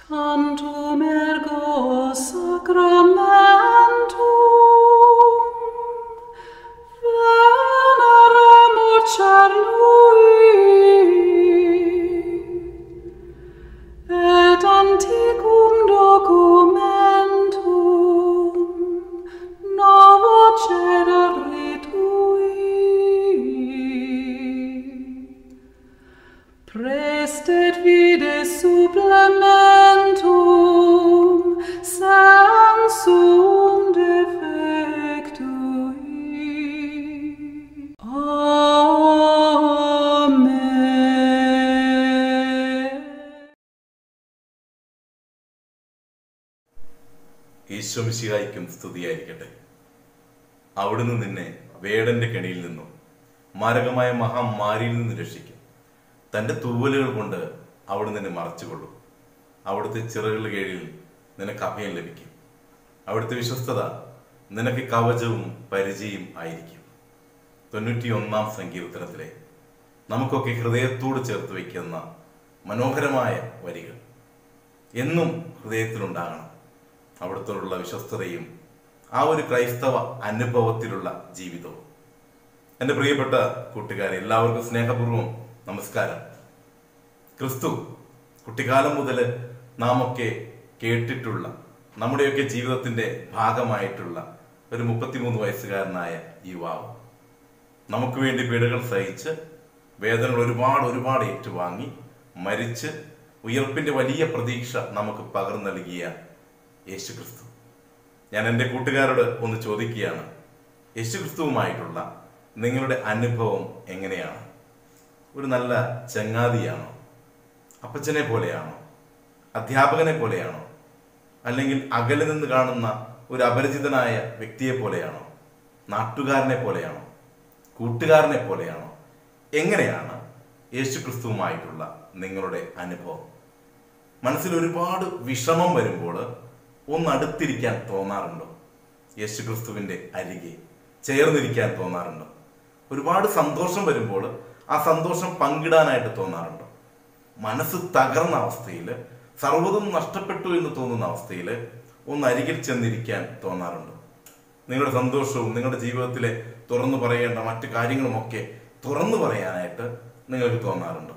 Tantum ergo sacramentum veneremur cernui et antiquum documentum novo cedere tui Prestet vide supplementum sensum defectui. Amen. ഈശ്വമിശിഹായിക്കും സ്തുതിയായിരിക്കട്ടെ അവിടുന്ന് നിന്നെ വേടന്റെ കെണിയിൽ നിന്നും മാരകമായ മഹാമാരിയിൽ നിന്ന് രക്ഷിക്കും തന്റെ തൂവലുകൾ കൊണ്ട് അവിടുന്ന് നിന്നെ മറച്ചുകൊള്ളും അവിടുത്തെ ചിറകുകൾ കീഴിൽ നിനക്ക് അഭയം ലഭിക്കും അവിടുത്തെ വിശ്വസ്തത നിനക്ക് കവചവും പരിചയം ആയിരിക്കും തൊണ്ണൂറ്റി ഒന്നാം സങ്കീർത്തനത്തിലെ നമുക്കൊക്കെ ഹൃദയത്തോട് ചേർത്ത് വയ്ക്കുന്ന മനോഹരമായ വരികൾ എന്നും ഹൃദയത്തിലുണ്ടാകണം അവിടുത്തോടുള്ള വിശ്വസ്തതയും ആ ഒരു ക്രൈസ്തവ അനുഭവത്തിലുള്ള ജീവിതവും എൻ്റെ പ്രിയപ്പെട്ട കൂട്ടുകാരെ എല്ലാവർക്കും സ്നേഹപൂർവ്വം നമസ്കാരം ക്രിസ്തു കുട്ടിക്കാലം മുതൽ നാം ഒക്കെ കേട്ടിട്ടുള്ള നമ്മുടെയൊക്കെ ജീവിതത്തിന്റെ ഭാഗമായിട്ടുള്ള ഒരു മുപ്പത്തിമൂന്ന് വയസ്സുകാരനായ യുവാവ് നമുക്ക് വേണ്ടി പീഡകൾ സഹിച്ച് വേദനകൾ ഒരുപാട് ഒരുപാട് ഏറ്റുവാങ്ങി മരിച്ച് ഉയർപ്പിന്റെ വലിയ പ്രതീക്ഷ നമുക്ക് പകർന്നു നൽകിയ യേശു ക്രിസ്തു ഞാൻ എൻ്റെ കൂട്ടുകാരോട് ഒന്ന് ചോദിക്കുകയാണ് യേശു ക്രിസ്തുവുമായിട്ടുള്ള നിങ്ങളുടെ അനുഭവം എങ്ങനെയാണ് ഒരു നല്ല ചങ്ങാതിയാണോ അപ്പച്ചനെ പോലെയാണോ അധ്യാപകനെ പോലെയാണോ അല്ലെങ്കിൽ അകലെ നിന്ന് കാണുന്ന ഒരു അപരിചിതനായ വ്യക്തിയെ പോലെയാണോ നാട്ടുകാരനെ പോലെയാണോ കൂട്ടുകാരനെ പോലെയാണോ എങ്ങനെയാണ് യേശു ക്രിസ്തുവുമായിട്ടുള്ള നിങ്ങളുടെ അനുഭവം മനസ്സിൽ ഒരുപാട് വിഷമം വരുമ്പോൾ ഒന്ന് അടുത്തിരിക്കാൻ തോന്നാറുണ്ടോ യേശു ക്രിസ്തുവിന്റെ അരികെ ചേർന്നിരിക്കാൻ തോന്നാറുണ്ടോ ഒരുപാട് സന്തോഷം വരുമ്പോൾ ആ സന്തോഷം പങ്കിടാനായിട്ട് തോന്നാറുണ്ടോ മനസ്സ് തകർന്ന അവസ്ഥയിൽ സർവ്വതും നഷ്ടപ്പെട്ടു എന്ന് തോന്നുന്ന അവസ്ഥയിൽ ഒന്ന് അരികിൽ ചെന്നിരിക്കാൻ തോന്നാറുണ്ടോ നിങ്ങളുടെ സന്തോഷവും നിങ്ങളുടെ ജീവിതത്തിലെ തുറന്നു പറയേണ്ട മറ്റു കാര്യങ്ങളുമൊക്കെ തുറന്നു പറയാനായിട്ട് നിങ്ങൾക്ക് തോന്നാറുണ്ടോ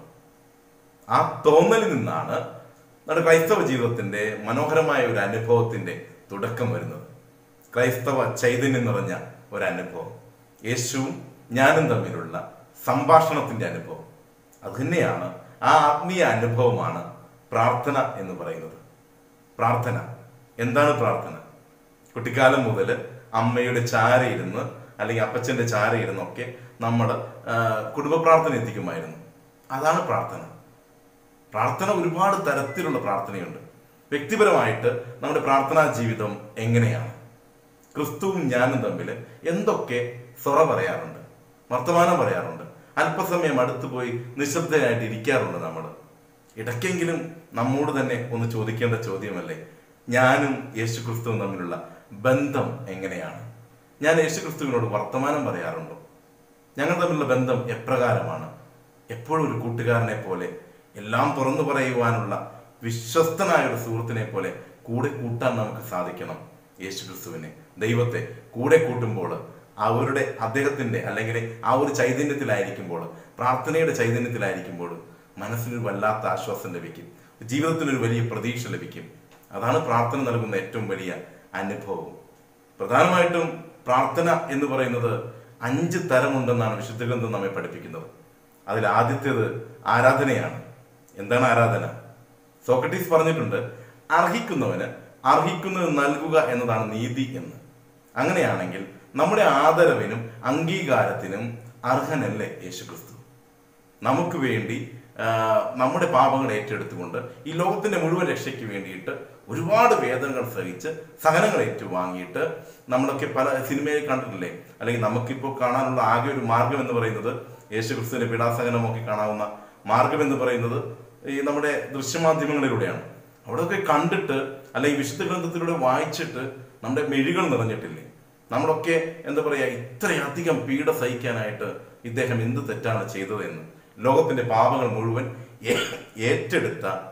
ആ തോന്നലിൽ നിന്നാണ് നമ്മുടെ ക്രൈസ്തവ ജീവിതത്തിന്റെ മനോഹരമായ ഒരു അനുഭവത്തിന്റെ തുടക്കം വരുന്നത് ക്രൈസ്തവ ചൈതന്യം നിറഞ്ഞ ഒരു അനുഭവം യേശുവും ഞാനും തമ്മിലുള്ള സംഭാഷണത്തിന്റെ അനുഭവം അത് തന്നെയാണ് ആ ആത്മീയ അനുഭവമാണ് പ്രാർത്ഥന എന്ന് പറയുന്നത് പ്രാർത്ഥന എന്താണ് പ്രാർത്ഥന കുട്ടിക്കാലം മുതൽ അമ്മയുടെ ചാരയിരുന്ന് അല്ലെങ്കിൽ അപ്പച്ചന്റെ ചാരയിരുന്നൊക്കെ നമ്മൾ കുടുംബ പ്രാർത്ഥന എത്തിക്കുമായിരുന്നു അതാണ് പ്രാർത്ഥന പ്രാർത്ഥന ഒരുപാട് തരത്തിലുള്ള പ്രാർത്ഥനയുണ്ട് വ്യക്തിപരമായിട്ട് നമ്മുടെ പ്രാർത്ഥനാ ജീവിതം എങ്ങനെയാണ് ക്രിസ്തുവും ഞാനും തമ്മിൽ എന്തൊക്കെ സൊറ പറയാറുണ്ട് വർത്തമാനം പറയാറുണ്ട് അല്പസമയം അടുത്ത് പോയി നിശബ്ദനായിട്ട് ഇരിക്കാറുണ്ട് നമ്മൾ ഇടയ്ക്കെങ്കിലും നമ്മോട് തന്നെ ഒന്ന് ചോദിക്കേണ്ട ചോദ്യമല്ലേ ഞാനും യേശു ക്രിസ്തുവും തമ്മിലുള്ള ബന്ധം എങ്ങനെയാണ് ഞാൻ യേശു ക്രിസ്തുവിനോട് വർത്തമാനം പറയാറുണ്ടോ ഞങ്ങൾ തമ്മിലുള്ള ബന്ധം എപ്രകാരമാണ് എപ്പോഴും ഒരു കൂട്ടുകാരനെ പോലെ എല്ലാം തുറന്നു പറയുവാനുള്ള വിശ്വസ്തനായ ഒരു സുഹൃത്തിനെ പോലെ കൂടെ കൂട്ടാൻ നമുക്ക് സാധിക്കണം യേശു ക്രിസ്തുവിനെ ദൈവത്തെ കൂടെ കൂട്ടുമ്പോൾ അവരുടെ അദ്ദേഹത്തിന്റെ അല്ലെങ്കിൽ ആ ഒരു ചൈതന്യത്തിലായിരിക്കുമ്പോൾ പ്രാർത്ഥനയുടെ ചൈതന്യത്തിലായിരിക്കുമ്പോൾ മനസ്സിനൊരു വല്ലാത്ത ആശ്വാസം ലഭിക്കും ജീവിതത്തിനൊരു വലിയ പ്രതീക്ഷ ലഭിക്കും അതാണ് പ്രാർത്ഥന നൽകുന്ന ഏറ്റവും വലിയ അനുഭവം പ്രധാനമായിട്ടും പ്രാർത്ഥന എന്ന് പറയുന്നത് അഞ്ച് തരമുണ്ടെന്നാണ് വിശുദ്ധ ഗ്രന്ഥം നമ്മെ പഠിപ്പിക്കുന്നത് അതിൽ ആദ്യത്തേത് ആരാധനയാണ് എന്താണ് ആരാധന സോക്രട്ടീസ് പറഞ്ഞിട്ടുണ്ട് അർഹിക്കുന്നവന് അർഹിക്കുന്നത് നൽകുക എന്നതാണ് നീതി എന്ന് അങ്ങനെയാണെങ്കിൽ നമ്മുടെ ആദരവിനും അംഗീകാരത്തിനും അർഹനല്ലേ യേശുക്രിസ്തു നമുക്ക് വേണ്ടി ആ, നമ്മുടെ പാപങ്ങൾ ഏറ്റെടുത്തുകൊണ്ട് ഈ ലോകത്തിന്റെ മുഴുവൻ രക്ഷയ്ക്ക് വേണ്ടിയിട്ട് ഒരുപാട് വേദനകൾ സഹിച്ച് സഹനങ്ങൾ ഏറ്റുവാങ്ങിയിട്ട് നമ്മളൊക്കെ പല സിനിമയിൽ കണ്ടിട്ടില്ലേ അല്ലെങ്കിൽ നമുക്കിപ്പോൾ കാണാനുള്ള ആകെ ഒരു മാർഗം എന്ന് പറയുന്നത് യേശുക്രിസ്തുവിന്റെ പീഡാസഹനമൊക്കെ കാണാവുന്ന മാർഗം എന്ന് പറയുന്നത് ഈ നമ്മുടെ ദൃശ്യമാധ്യമങ്ങളിലൂടെയാണ് അവിടെയൊക്കെ കണ്ടിട്ട് അല്ലെങ്കിൽ വിശുദ്ധ ഗ്രന്ഥത്തിലൂടെ വായിച്ചിട്ട് നമ്മുടെ മെഴികൾ നിറഞ്ഞിട്ടില്ലേ നമ്മളൊക്കെ എന്താ പറയാ ഇത്രയധികം പീഡ സഹിക്കാനായിട്ട് ഇദ്ദേഹം എന്ത് തെറ്റാണ് ചെയ്തതെന്ന് ലോകത്തിന്റെ പാപങ്ങൾ മുഴുവൻ ഏ- ഏറ്റെടുത്ത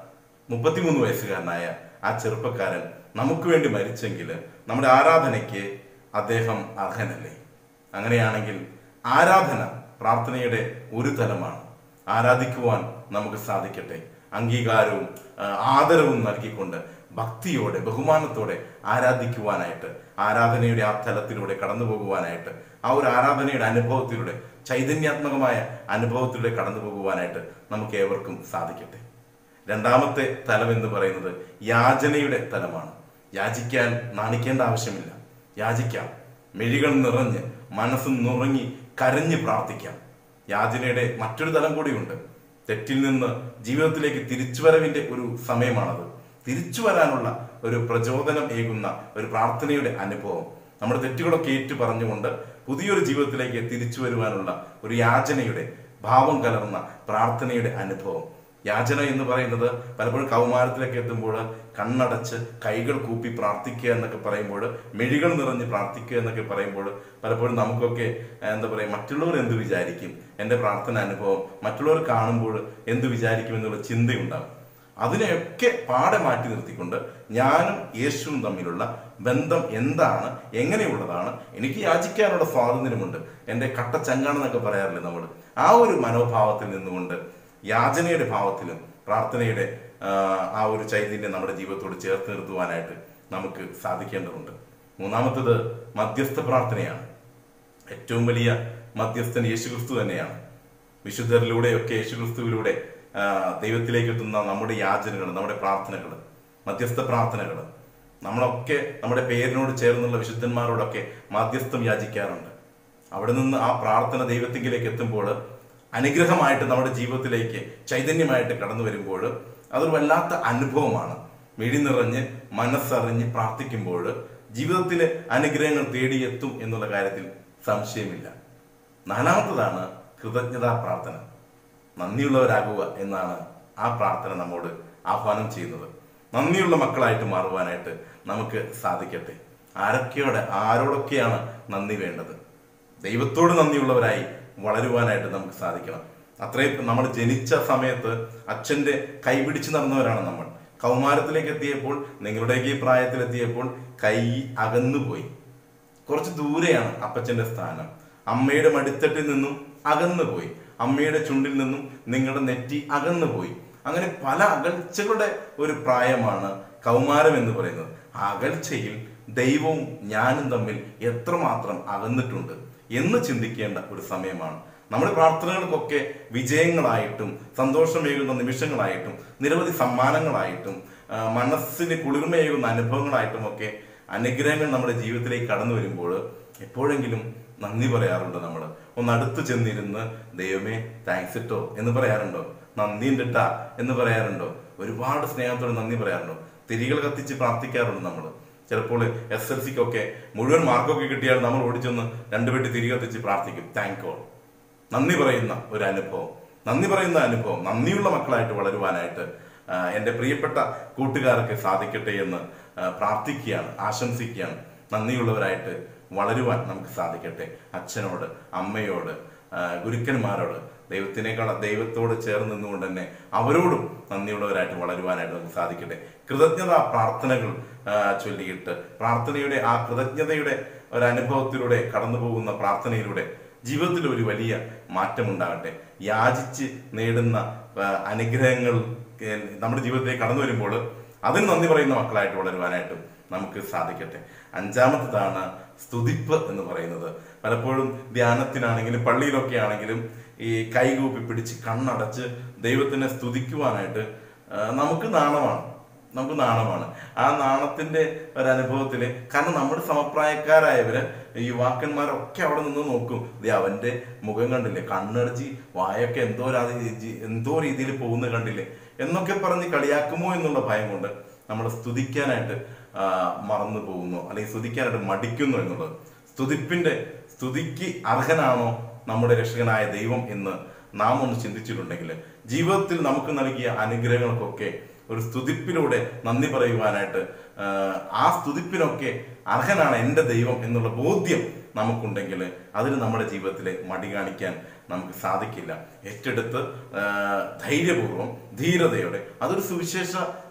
മുപ്പത്തിമൂന്ന് വയസ്സുകാരനായ ആ ചെറുപ്പക്കാരൻ നമുക്ക് വേണ്ടി മരിച്ചെങ്കിൽ നമ്മുടെ ആരാധനയ്ക്ക് അദ്ദേഹം അർഹനല്ലേ അങ്ങനെയാണെങ്കിൽ ആരാധന പ്രാർത്ഥനയുടെ ഒരു തലമാണ് ആരാധിക്കുവാൻ നമുക്ക് സാധിക്കട്ടെ അംഗീകാരവും ആ, ആദരവും നൽകിക്കൊണ്ട് ഭക്തിയോടെ ബഹുമാനത്തോടെ ആരാധിക്കുവാനായിട്ട് ആരാധനയുടെ ആ തലത്തിലൂടെ കടന്നു പോകുവാനായിട്ട് ആ ഒരു ആരാധനയുടെ അനുഭവത്തിലൂടെ ചൈതന്യാത്മകമായ അനുഭവത്തിലൂടെ കടന്നു പോകുവാനായിട്ട് നമുക്ക് ഏവർക്കും സാധിക്കട്ടെ രണ്ടാമത്തെ തലം എന്ന് പറയുന്നത് യാചനയുടെ തലമാണ് യാചിക്കാൻ നാണിക്കേണ്ട ആവശ്യമില്ല യാചിക്കാം മെഴികൾ നിറഞ്ഞ് മനസ്സ് നുറങ്ങി കരഞ്ഞ് പ്രാർത്ഥിക്കാം യാചനയുടെ മറ്റൊരു തലം കൂടിയുണ്ട് തെറ്റിൽ നിന്ന് ജീവിതത്തിലേക്ക് തിരിച്ചുവരവിന്റെ ഒരു സമയമാണത് തിരിച്ചു വരാനുള്ള ഒരു പ്രചോദനം ഏകുന്ന ഒരു പ്രാർത്ഥനയുടെ അനുഭവം നമ്മുടെ തെറ്റുകളൊക്കെ ഏറ്റു പറഞ്ഞുകൊണ്ട് പുതിയൊരു ജീവിതത്തിലേക്ക് തിരിച്ചു വരുവാനുള്ള ഒരു യാചനയുടെ ഭാവം കലർന്ന പ്രാർത്ഥനയുടെ അനുഭവം യാചന എന്ന് പറയുന്നത് പലപ്പോഴും കൗമാരത്തിലേക്ക് എത്തുമ്പോൾ കണ്ണടച്ച് കൈകൾ കൂപ്പി പ്രാർത്ഥിക്കുക എന്നൊക്കെ പറയുമ്പോൾ മെഴികൾ നിറഞ്ഞ് പ്രാർത്ഥിക്കുക എന്നൊക്കെ പറയുമ്പോൾ പലപ്പോഴും നമുക്കൊക്കെ ഏഹ്, എന്താ പറയുക മറ്റുള്ളവർ എന്ത് വിചാരിക്കും എൻ്റെ പ്രാർത്ഥന അനുഭവം മറ്റുള്ളവർ കാണുമ്പോൾ എന്ത് വിചാരിക്കും എന്നുള്ള ചിന്തയുണ്ടാകും അതിനെയൊക്കെ പാടെ മാറ്റി നിർത്തിക്കൊണ്ട് ഞാനും യേശുവും തമ്മിലുള്ള ബന്ധം എന്താണ് എങ്ങനെയുള്ളതാണ് എനിക്ക് യാചിക്കാനുള്ള സ്വാതന്ത്ര്യമുണ്ട് എൻ്റെ കട്ട ചങ്ങാണെന്നൊക്കെ പറയാറില്ലേ നമ്മൾ ആ ഒരു മനോഭാവത്തിൽ നിന്നുകൊണ്ട് യാചനയുടെ ഭാവത്തിലും പ്രാർത്ഥനയുടെ ആ, ആ ഒരു ചൈതന്യം നമ്മുടെ ജീവിതത്തോട് ചേർത്ത് നിർത്തുവാനായിട്ട് നമുക്ക് സാധിക്കേണ്ടതുണ്ട് മൂന്നാമത്തത് മധ്യസ്ഥ പ്രാർത്ഥനയാണ് ഏറ്റവും വലിയ മധ്യസ്ഥൻ യേശുക്രിസ്തു തന്നെയാണ് വിശുദ്ധരിലൂടെയൊക്കെ യേശുക്രിസ്തുവിലൂടെ ആ, ദൈവത്തിലേക്ക് എത്തുന്ന നമ്മുടെ യാചനകൾ നമ്മുടെ പ്രാർത്ഥനകൾ മധ്യസ്ഥ പ്രാർത്ഥനകൾ നമ്മളൊക്കെ നമ്മുടെ പേരിനോട് ചേർന്നുള്ള വിശുദ്ധന്മാരോടൊക്കെ മധ്യസ്ഥം യാചിക്കാറുണ്ട് അവിടെ നിന്ന് ആ പ്രാർത്ഥന ദൈവത്തിങ്കിലേക്ക് എത്തുമ്പോൾ അനുഗ്രഹമായിട്ട് നമ്മുടെ ജീവിതത്തിലേക്ക് ചൈതന്യമായിട്ട് കടന്നു വരുമ്പോൾ അതൊരു വല്ലാത്ത അനുഭവമാണ് മിഴി നിറഞ്ഞ് മനസ്സറിഞ്ഞ് പ്രാർത്ഥിക്കുമ്പോൾ ജീവിതത്തിലെ അനുഗ്രഹങ്ങൾ തേടിയെത്തും എന്നുള്ള കാര്യത്തിൽ സംശയമില്ല നാലാമത്തതാണ് കൃതജ്ഞതാ പ്രാർത്ഥന നന്ദിയുള്ളവരാകുക എന്നാണ് ആ പ്രാർത്ഥന നമ്മോട് ആഹ്വാനം ചെയ്യുന്നത് നന്ദിയുള്ള മക്കളായിട്ട് മാറുവാനായിട്ട് നമുക്ക് സാധിക്കട്ടെ ആരൊക്കെയോടെ ആരോടൊക്കെയാണ് നന്ദി വേണ്ടത് ദൈവത്തോട് നന്ദിയുള്ളവരായി വളരുവാനായിട്ട് നമുക്ക് സാധിക്കണം അത്രയും നമ്മൾ ജനിച്ച സമയത്ത് അച്ഛന്റെ കൈപിടിച്ച് നടന്നവരാണ് നമ്മൾ കൗമാരത്തിലേക്ക് എത്തിയപ്പോൾ നിങ്ങളുടെയൊക്കെ ഈ പ്രായത്തിലെത്തിയപ്പോൾ കൈ അകന്നുപോയി കുറച്ച് ദൂരെയാണ് അപ്പച്ചന്റെ സ്ഥാനം അമ്മയുടെ മടിത്തട്ടിൽ നിന്നും അകന്നു പോയി അമ്മയുടെ ചുണ്ടിൽ നിന്നും നിങ്ങളുടെ നെറ്റി അകന്നു പോയി അങ്ങനെ പല അകൽച്ചകളുടെ ഒരു പ്രായമാണ് കൗമാരം എന്ന് പറയുന്നത് ആ അകൽച്ചയിൽ ദൈവവും ഞാനും തമ്മിൽ എത്രമാത്രം അകന്നിട്ടുണ്ട് എന്ന് ചിന്തിക്കേണ്ട ഒരു സമയമാണ് നമ്മുടെ പ്രാർത്ഥനകൾക്കൊക്കെ വിജയങ്ങളായിട്ടും സന്തോഷമേകുന്ന നിമിഷങ്ങളായിട്ടും നിരവധി സമ്മാനങ്ങളായിട്ടും ആ, മനസ്സിന് കുളിർമയേകുന്ന അനുഭവങ്ങളായിട്ടും ഒക്കെ അനുഗ്രഹങ്ങൾ നമ്മുടെ ജീവിതത്തിലേക്ക് കടന്നു വരുമ്പോൾ എപ്പോഴെങ്കിലും നന്ദി പറയാറുണ്ട് നമ്മൾ ഒന്ന് അടുത്ത് ചെന്നിരുന്ന് ദൈവമേ താങ്ക്സ് ഇട്ടോ എന്ന് പറയാറുണ്ടോ നന്ദി ഉണ്ടിട്ടാ എന്ന് പറയാറുണ്ടോ ഒരുപാട് സ്നേഹത്തോടെ നന്ദി പറയാറുണ്ടോ തിരികൾ കത്തിച്ച് പ്രാർത്ഥിക്കാറുണ്ട് നമ്മൾ ചിലപ്പോൾ എസ് എൽ സിക്കൊക്കെ മുഴുവൻ മാർക്കൊക്കെ കിട്ടിയാൽ നമ്മൾ ഓടിച്ചൊന്ന് രണ്ടു പെട്ടി തിരി കത്തിച്ച് പ്രാർത്ഥിക്കും താങ്ക് ഗോഡ് നന്ദി പറയുന്ന ഒരു അനുഭവം നന്ദി പറയുന്ന അനുഭവം നന്ദിയുള്ള മക്കളായിട്ട് വളരുവാനായിട്ട് ആ, എൻ്റെ പ്രിയപ്പെട്ട കൂട്ടുകാർക്ക് സാധിക്കട്ടെ എന്ന് ആ, പ്രാർത്ഥിക്കുകയാണ് ആശംസിക്കുകയാണ് നന്ദിയുള്ളവരായിട്ട് വളരുവാൻ നമുക്ക് സാധിക്കട്ടെ അച്ഛനോട് അമ്മയോട് ആ, ഗുരുക്കന്മാരോട് ദൈവത്തിനേക്കാൾ ദൈവത്തോട് ചേർന്ന് നിന്നുകൊണ്ട് തന്നെ അവരോടും നന്ദിയുള്ളവരായിട്ട് വളരുവാനായിട്ട് നമുക്ക് സാധിക്കട്ടെ കൃതജ്ഞത പ്രാർത്ഥനകൾ ആ, ചൊല്ലിയിട്ട് പ്രാർത്ഥനയുടെ ആ കൃതജ്ഞതയുടെ ഒരു അനുഭവത്തിലൂടെ കടന്നു പോകുന്ന പ്രാർത്ഥനയിലൂടെ ജീവിതത്തിൽ ഒരു വലിയ മാറ്റമുണ്ടാകട്ടെ യാചിച്ച് നേടുന്ന ആ, അനുഗ്രഹങ്ങൾ ഏ, നമ്മുടെ ജീവിതത്തിലേക്ക് കടന്നു വരുമ്പോൾ അതിന് നന്ദി പറയുന്ന മക്കളായിട്ട് വളരുവാനായിട്ടും നമുക്ക് സാധിക്കട്ടെ അഞ്ചാമത്തതാണ് സ്തുതിപ്പ് എന്ന് പറയുന്നത് പലപ്പോഴും ധ്യാനത്തിനാണെങ്കിലും പള്ളിയിലൊക്കെ ആണെങ്കിലും ഈ കൈകൂപ്പി പിടിച്ച് കണ്ണടച്ച് ദൈവത്തിനെ സ്തുതിക്കുവാനായിട്ട് ആ, നമുക്ക് നാണമാണ് നമുക്ക് നാണമാണ് ആ നാണത്തിന്റെ ഒരു അനുഭവത്തില് കാരണം നമ്മുടെ സമപ്രായക്കാരായവര് യുവാക്കന്മാരൊക്കെ അവിടെ നിന്ന് നോക്കും ദേ അവന്റെ മുഖം കണ്ടില്ലേ കണ്ണടച്ച് വായൊക്കെ എന്തോ രാ- ജി- എന്തോ രീതിയിൽ പോകുന്നത് കണ്ടില്ലേ എന്നൊക്കെ പറഞ്ഞ് കളിയാക്കുമോ എന്നുള്ള ഭയം കൊണ്ട് നമ്മൾ സ്തുതിക്കാനായിട്ട് ആ, മറന്നു പോകുന്നു അല്ലെങ്കിൽ സ്തുതിക്കാനായിട്ട് മടിക്കുന്നു എന്നുള്ളത് സ്തുതിപ്പിന്റെ സ്തുതിക്ക് അർഹനാണോ നമ്മുടെ രക്ഷകനായ ദൈവം എന്ന് നാം ഒന്ന് ചിന്തിച്ചിട്ടുണ്ടെങ്കിൽ ജീവിതത്തിൽ നമുക്ക് നൽകിയ അനുഗ്രഹങ്ങൾക്കൊക്കെ ഒരു സ്തുതിപ്പിലൂടെ നന്ദി പറയുവാനായിട്ട് ആ, ആ സ്തുതിപ്പിനൊക്കെ അർഹനാണ് എൻ്റെ ദൈവം എന്നുള്ള ബോധ്യം നമുക്കുണ്ടെങ്കിൽ അതിന് നമ്മുടെ ജീവിതത്തിൽ മടി കാണിക്കാൻ നമുക്ക് സാധിക്കില്ല ഏറ്റെടുത്ത് ആ, ധൈര്യപൂർവ്വം ധീരതയോടെ അതൊരു സുവിശേഷ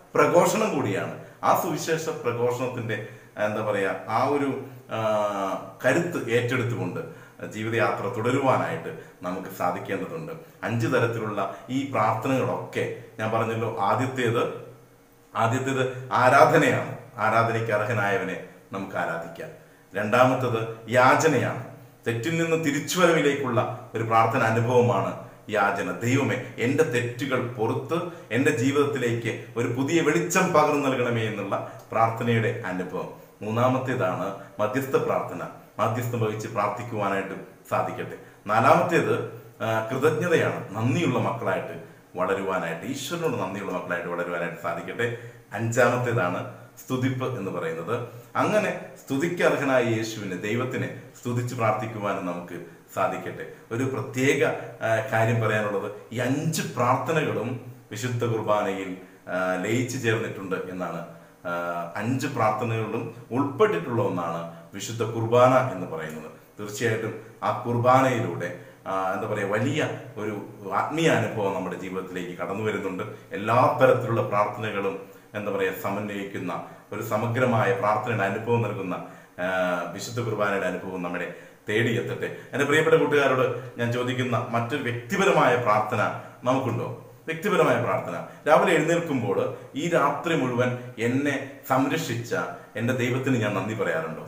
പ്രഘോഷണം കൂടിയാണ് ആ സുവിശേഷ പ്രഘോഷണത്തിന്റെ എന്താ പറയാ ആ ഒരു ആ, കരുത്ത് ഏറ്റെടുത്തുകൊണ്ട് ജീവിതയാത്ര തുടരുവാനായിട്ട് നമുക്ക് സാധിക്കേണ്ടതുണ്ട് അഞ്ച് തരത്തിലുള്ള ഈ പ്രാർത്ഥനകളൊക്കെ ഞാൻ പറഞ്ഞല്ലോ ആദ്യത്തേത് ആദ്യത്തേത് ആരാധനയാണ് ആരാധനയ്ക്ക് അർഹനായവനെ നമുക്ക് ആരാധിക്കാം രണ്ടാമത്തത് യാചനയാണ് തെറ്റിൽ നിന്ന് തിരിച്ചുവരവിലേക്കുള്ള ഒരു പ്രാർത്ഥന അനുഭവമാണ് യാചന ദൈവമേ എൻ്റെ തെറ്റുകൾ പുറത്ത് എൻ്റെ ജീവിതത്തിലേക്ക് ഒരു പുതിയ വെളിച്ചം പകർന്നു നൽകണമേ എന്നുള്ള പ്രാർത്ഥനയുടെ അനുഭവം മൂന്നാമത്തേതാണ് മധ്യസ്ഥ പ്രാർത്ഥന മധ്യസ്ഥം വഹിച്ച് പ്രാർത്ഥിക്കുവാനായിട്ട് സാധിക്കട്ടെ നാലാമത്തേത് ആ, കൃതജ്ഞതയാണ് നന്ദിയുള്ള മക്കളായിട്ട് വളരുവാനായിട്ട് ഈശ്വരനോട് നന്ദിയുള്ള മക്കളായിട്ട് വളരുവാനായിട്ട് സാധിക്കട്ടെ അഞ്ചാമത്തേതാണ് സ്തുതിപ്പ് എന്ന് പറയുന്നത് അങ്ങനെ സ്തുതിക്കർഹനായ യേശുവിനെ ദൈവത്തിനെ സ്തുതിച്ച് പ്രാർത്ഥിക്കുവാനും നമുക്ക് സാധിക്കട്ടെ ഒരു പ്രത്യേക ആ, കാര്യം പറയാനുള്ളത് ഈ അഞ്ച് പ്രാർത്ഥനകളും വിശുദ്ധ കുർബാനയിൽ ആ, ലയിച്ചു ചേർന്നിട്ടുണ്ട് എന്നാണ് ആ, അഞ്ച് പ്രാർത്ഥനകളിലും ഉൾപ്പെട്ടിട്ടുള്ള ഒന്നാണ് വിശുദ്ധ കുർബാന എന്ന് പറയുന്നത് തീർച്ചയായിട്ടും ആ കുർബാനയിലൂടെ ആ, എന്താ പറയുക വലിയ ഒരു ആത്മീയ അനുഭവം നമ്മുടെ ജീവിതത്തിലേക്ക് കടന്നു വരുന്നുണ്ട് എല്ലാ തരത്തിലുള്ള പ്രാർത്ഥനകളും എന്താ പറയുക സമന്വയിക്കുന്ന ഒരു സമഗ്രമായ പ്രാർത്ഥനയുടെ അനുഭവം നൽകുന്ന ആ, വിശുദ്ധ കുർബാനയുടെ അനുഭവം നമ്മുടെ തേടിയെത്തട്ടെ എൻ്റെ പ്രിയപ്പെട്ട കൂട്ടുകാരോട് ഞാൻ ചോദിക്കുന്ന മറ്റൊരു വ്യക്തിപരമായ പ്രാർത്ഥന നമുക്കുണ്ടോ വ്യക്തിപരമായ പ്രാർത്ഥന രാവിലെ എഴുന്നേൽക്കുമ്പോൾ ഈ രാത്രി മുഴുവൻ എന്നെ സംരക്ഷിച്ച എൻ്റെ ദൈവത്തിന് ഞാൻ നന്ദി പറയാറുണ്ടോ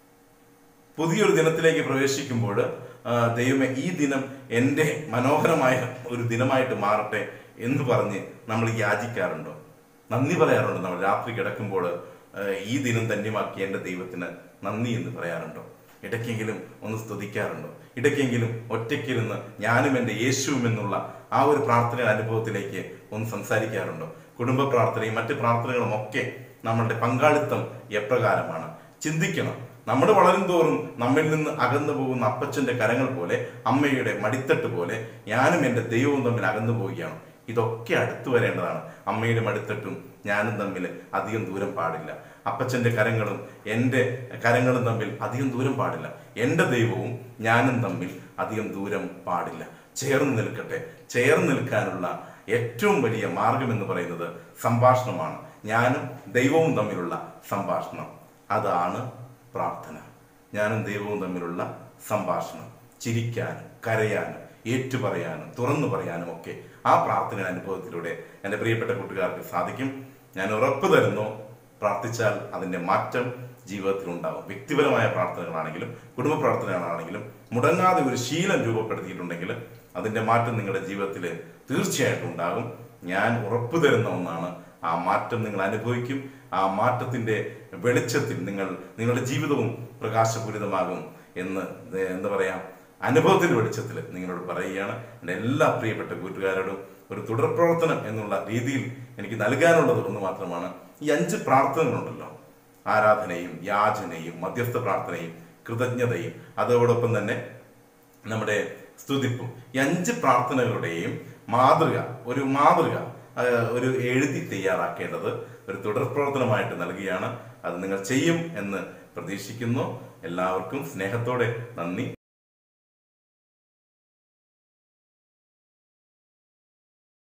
പുതിയൊരു ദിനത്തിലേക്ക് പ്രവേശിക്കുമ്പോൾ ആ, ദൈവമേ ഈ ദിനം എൻ്റെ മനോഹരമായ ഒരു ദിനമായിട്ട് മാറട്ടെ എന്ന് പറഞ്ഞ് നമ്മൾ യാചിക്കാറുണ്ടോ നന്ദി പറയാറുണ്ടോ നമ്മൾ രാത്രി കിടക്കുമ്പോൾ ആ, ഈ ദിനം ധന്യമാക്കി എൻ്റെ ദൈവത്തിന് നന്ദി എന്ന് പറയാറുണ്ടോ ഇടയ്ക്കെങ്കിലും ഒന്ന് സ്തുതിക്കാറുണ്ടോ ഇടയ്ക്കെങ്കിലും ഒറ്റയ്ക്കിരുന്ന് ഞാനും എൻ്റെ യേശുവും എന്നുള്ള ആ ഒരു പ്രാർത്ഥനയുടെ അനുഭവത്തിലേക്ക് ഒന്ന് സംസാരിക്കാറുണ്ടോ കുടുംബ പ്രാർത്ഥനയും മറ്റ് പ്രാർത്ഥനകളും ഒക്കെ നമ്മളുടെ പങ്കാളിത്തം എപ്രകാരമാണ് ചിന്തിക്കണം നമ്മൾ വളരും തോറും നമ്മിൽ നിന്ന് അകന്നു പോകുന്ന അപ്പച്ചന്റെ കരങ്ങൾ പോലെ അമ്മയുടെ മടിത്തട്ട് പോലെ ഞാനും എൻ്റെ ദൈവവും തമ്മിൽ അകന്നു പോവുകയാണ് ഇതൊക്കെ അടുത്തു വരേണ്ടതാണ് അമ്മയുടെ മടിത്തട്ടും ഞാനും തമ്മിൽ അധികം ദൂരം പാടില്ല അപ്പച്ചന്റെ കരങ്ങളും എൻ്റെ കരങ്ങളും തമ്മിൽ അധികം ദൂരം പാടില്ല എൻ്റെ ദൈവവും ഞാനും തമ്മിൽ അധികം ദൂരം പാടില്ല ചേർന്ന് നിൽക്കട്ടെ ചേർന്ന് നിൽക്കാനുള്ള ഏറ്റവും വലിയ മാർഗം എന്ന് പറയുന്നത് സംഭാഷണമാണ് ഞാനും ദൈവവും തമ്മിലുള്ള സംഭാഷണം അതാണ് പ്രാർത്ഥന ഞാനും ദൈവവും തമ്മിലുള്ള സംഭാഷണം ചിരിക്കാനും കരയാനും ഏറ്റുപറയാനും തുറന്നു പറയാനും ഒക്കെ ആ പ്രാർത്ഥന അനുഭവത്തിലൂടെ എൻ്റെ പ്രിയപ്പെട്ട കൂട്ടുകാർക്ക് സാധിക്കും ഞാൻ ഉറപ്പ് തരുന്നു പ്രാർത്ഥിച്ചാൽ അതിൻ്റെ മാറ്റം ജീവിതത്തിൽ ഉണ്ടാകും വ്യക്തിപരമായ പ്രാർത്ഥനകളാണെങ്കിലും കുടുംബ പ്രാർത്ഥനകളാണെങ്കിലും മുടങ്ങാതെ ഒരു ശീലം രൂപപ്പെടുത്തിയിട്ടുണ്ടെങ്കിൽ അതിൻ്റെ മാറ്റം നിങ്ങളുടെ ജീവിതത്തിൽ തീർച്ചയായിട്ടും ഉണ്ടാകും ഞാൻ ഉറപ്പ് തരുന്ന ഒന്നാണ് ആ മാറ്റം നിങ്ങൾ അനുഭവിക്കും ആ മാറ്റത്തിന്റെ വെളിച്ചത്തിൽ നിങ്ങൾ നിങ്ങളുടെ ജീവിതവും പ്രകാശപൂരിതമാകും എന്ന് ദേ- എന്താ പറയാ അനുഭവത്തിന്റെ വെളിച്ചത്തിൽ നിങ്ങളോട് പറയുകയാണ് എൻ്റെ എല്ലാ പ്രിയപ്പെട്ട കൂട്ടുകാരോടും ഒരു തുടർ പ്രവർത്തനം എന്നുള്ള രീതിയിൽ എനിക്ക് നൽകാനുള്ളത് ഒന്ന് മാത്രമാണ് ഈ അഞ്ച് പ്രാർത്ഥനകളുണ്ടല്ലോ ആരാധനയും യാചനയും മധ്യസ്ഥ പ്രാർത്ഥനയും കൃതജ്ഞതയും അതോടൊപ്പം തന്നെ നമ്മുടെ സ്തുതിപ്പും ഈ അഞ്ച് പ്രാർത്ഥനകളുടെയും മാതൃക ഒരു മാതൃക ആ, ഒരു എഴുതി തയ്യാറാക്കേണ്ടത് ഒരു തുടർ പ്രവർത്തനമായിട്ട് നൽകുകയാണ് അത് നിങ്ങൾ ചെയ്യും എന്ന് പ്രതീക്ഷിക്കുന്നു എല്ലാവർക്കും സ്നേഹത്തോടെ നന്ദി